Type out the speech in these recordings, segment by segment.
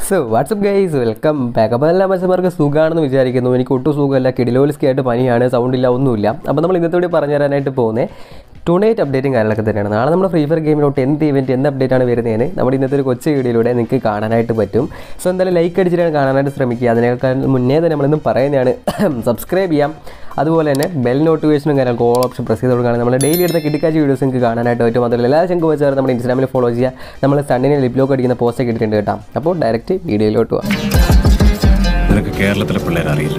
so what's up guys welcome back അപ്പോൾ എല്ലാ മത്സ്യന്മാർക്ക് സുഖമാണെന്ന് വിചാരിക്കുന്നു എനിക്ക് ഒട്ടും സുഖമല്ല കിടിലോലിസ്കി ആയിട്ട് പനിയാണ് സൗണ്ട് ഇല്ല ഒന്നുമില്ല അപ്പോൾ നമ്മൾ ഇന്നത്തെ കൂടി പറഞ്ഞു തരാനായിട്ട് പോകുന്നത് ടൂണേറ്റ് അപ്ഡേറ്റും കാര്യങ്ങളൊക്കെ തന്നെയാണ് നാളെ നമ്മുടെ ഫ്രീ ഫയർ ഗെയിമിലോട്ട് എന്ത് ഇവൻറ്റ് എന്ത് അപ്ഡേറ്റ് ആണ് വരുന്നതെന്ന് നമ്മുടെ ഇന്നത്തെ ഒരു കൊച്ചു വീഡിയോയിലൂടെ നിങ്ങൾക്ക് കാണാനായിട്ട് പറ്റും സോ എന്തായാലും ലൈക്ക് അടിച്ചിട്ടാണ് കാണാനായിട്ട് ശ്രമിക്കുക അതിനേക്കാൾ മുന്നേ തന്നെ നമ്മളിന്നും പറയുന്നതാണ് സബ്സ്ക്രൈബ് ചെയ്യാം അതുപോലെ തന്നെ ബെൽ നോട്ടിഫിക്കേഷനും കാര്യങ്ങൾ ഓൾ ഓപ്ഷൻ പ്രസ് ചെയ്ത് കൊടുക്കുകയാണ് നമ്മൾ ഡെയിലി എടുത്ത കിടക്കാച്ച വീഡിയോസ് നിങ്ങൾക്ക് കാണാനായിട്ട് പറ്റും അതുപോലെ എല്ലാ ചെങ്ക് വെച്ചാൽ നമ്മുടെ ഇൻസ്റ്റാഗ്രാമിൽ ഫോളോ ചെയ്യുക നമ്മൾ സണ്ണിനെ ലിപ്ലോക്ക് അടിക്കുന്ന പോസ്റ്റൊക്കെ ഇട്ടിട്ടുണ്ട് കേട്ടോ അപ്പോൾ ഡയറക്റ്റ് വീഡിയോയിലോട്ട് പോകാം നിനക്ക് കേരളത്തിലെ പിള്ളേരെ അറിയില്ല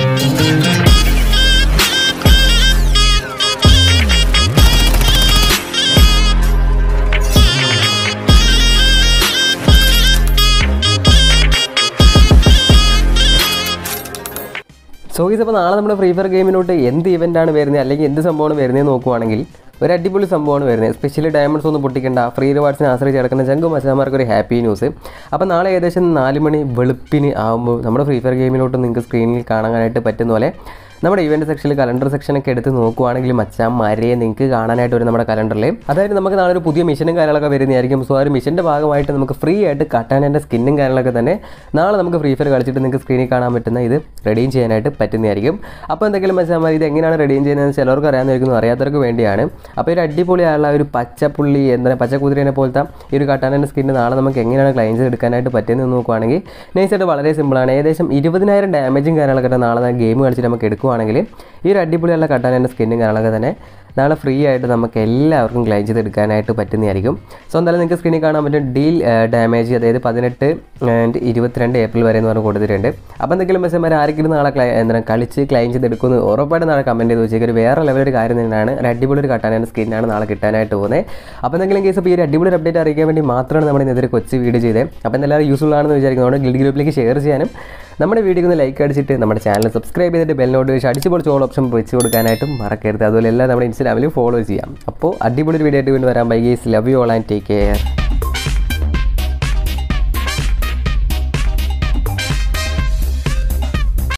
സോ ഇത് അപ്പോൾ നാളെ നമ്മുടെ ഫ്രീ ഫയർ ഗെയിമിലോട്ട് എന്ത് ഇവൻ്റാണ് വരുന്നത് അല്ലെങ്കിൽ എന്ത് സംഭവമാണ് വരുന്നത് നോക്കുവാണെങ്കിൽ ഒരു അടിപൊളി സംഭവമാണ് വരുന്നത് സ്പെഷ്യലി ഡയമണ്ട്സ് ഒന്നും പൊട്ടിക്കേണ്ട ഫ്രീ റിവാർഡ്സിനെ ആശ്രയിച്ച് കിടക്കുന്ന ചങ്കു മച്ചാമാർക്ക് ഒരു ഹാപ്പി ന്യൂസ് അപ്പോൾ നാളെ ഏകദേശം നാല് മണി വെളുപ്പിന് ആകുമ്പോൾ നമ്മുടെ ഫ്രീ ഫയർ ഗെയിമിലോട്ട് നിങ്ങൾക്ക് സ്ക്രീനിൽ കാണാനായിട്ട് പറ്റുന്ന പോലെ നമ്മുടെ ഇവൻറ്റ് സെക്ഷനിൽ കലണ്ടർ സെക്ഷനൊക്കെ എടുത്ത് നോക്കുവാണെങ്കിൽ മച്ചാന്മാരെ നിങ്ങൾക്ക് കാണാനായിട്ട് വരും നമ്മുടെ കലണ്ടറിൽ അതായത് നമുക്ക് നാളെ ഒരു പുതിയ മിഷനും കാര്യങ്ങളൊക്കെ വരുന്നതായിരിക്കും സോ ആ ഒരു മിഷൻ്റെ ഭാഗമായിട്ട് നമുക്ക് ഫ്രീ ആയിട്ട് കട്ടാനൻ്റെ സ്കിന്നും കാര്യങ്ങളൊക്കെ തന്നെ നാളെ നമുക്ക് ഫ്രീ ഫയർ കളിച്ചിട്ട് നിങ്ങൾക്ക് സ്ക്രീനിൽ കാണാൻ പറ്റുന്ന ഇത് റെഡീം ചെയ്യാനായിട്ട് പറ്റുന്നതായിരിക്കും അപ്പോൾ എന്തെങ്കിലും മച്ചാന്മാർ ഇത് എങ്ങനെയാണ് റെഡീം ചെയ്യുന്നത് ചിലർക്ക് അറിയാമെന്നായിരിക്കും അറിയാത്തവർക്ക് വേണ്ടിയാണ് അപ്പോൾ ഒരു അടിപൊളിയായുള്ള ഒരു പച്ചപ്പുള്ളി എന്താ പച്ചക്കുതിരേനെ പോലത്തെ ഈ ഒരു കട്ടാനൻ്റെ സ്കിന്ന് നാളെ നമുക്ക് എങ്ങനെയാണ് ക്ലൈം ചെയ്തെടുക്കാനായിട്ട് പറ്റുന്നത് നോക്കുവാണെങ്കിൽ നൈസായിട്ട് വളരെ സിമ്പിളാണ് ഏകദേശം ഇരുപതിനായിരം ഡാമേജും കാര്യങ്ങളൊക്കെ നാളെ ഗെയിം കളിച്ചിട്ട് നമുക്ക് എടുക്കുവാണെങ്കിൽ ഈ ഒരു അടിപൊളിയുള്ള കട്ടാനൻ്റെ സ്കിന്നും കാര്യങ്ങളൊക്കെ തന്നെ നാളെ ഫ്രീ ആയിട്ട് നമുക്ക് എല്ലാവർക്കും ക്ലൈം ചെയ്ത് എടുക്കാനായിട്ട് പറ്റുന്നതായിരിക്കും സോ എന്തായാലും നിങ്ങൾക്ക് സ്ക്രീനിൽ കാണാൻ പറ്റും ഡീൽ ഡാമേജ് അതായത് പതിനെട്ട് ആൻഡ് ഇരുപത്തിരണ്ട് ഏപ്രിൽ വരെ എന്ന് പറഞ്ഞ് കൊടുത്തിട്ടുണ്ട് അപ്പോൾ എന്തെങ്കിലും മെസ്സേജ് ആരെങ്കിലും നാളെ ക്ലൈ എന്താ കളിച്ച് ക്ലൈം ചെയ്ത് എടുക്കുന്നു ഉറപ്പായിട്ട് നാളെ കമൻറ്റ് ചെയ്ത് വെച്ചേക്ക് ഒരു വേറെ ലെവൽ ഒരു കാര്യം തന്നെയാണ് ഒരു അടിപൊളി ഒരു കട്ടാനാണ് സ്കിന്നാണ് നാളെ കിട്ടാനായിട്ട് പോകുന്നത് അപ്പോൾ എന്തെങ്കിലും കേസ് ഇപ്പോൾ ഈ ഒരു അടിപൊളി ഒരു അപ്ഡേറ്റ് അറിയിക്കാൻ വേണ്ടി മാത്രമാണ് നമ്മുടെ ഇന്നത്തെ ഒരു കൊച്ചു വീഡിയോ ചെയ്തത് അപ്പോൾ എന്തായാലും യൂസ്ഫുൾ ആണെന്ന് വിചാരിക്കുന്നു ഗിൽഡ് ഗ്രൂപ്പിലേക്ക് ഷെയർ ചെയ്യാനും നമ്മുടെ വീഡിയോക്ക് ഒന്ന് ലൈക്ക് അടിച്ചിട്ട് നമ്മുടെ ചാനൽ സബ്സ്ക്രൈബ് ചെയ്തിട്ട് ബെൽ നോട്ടിഫിക്കേഷൻ അടിച്ച് പൊളിച്ച് ഓൾ ഓപ്ഷൻ വെച്ച് കൊടുക്കാനായിട്ടും മറക്കരുത് അതുപോലെ എല്ലാം നമ്മുടെ ഇൻസ്റ്റാഗ്രാമിൽ ഫോളോ ചെയ്യാം അപ്പോൾ അടിപൊളി ഒരു വീഡിയോ ആയിട്ട് വീണ്ടും വരാം bye guys love you all and take care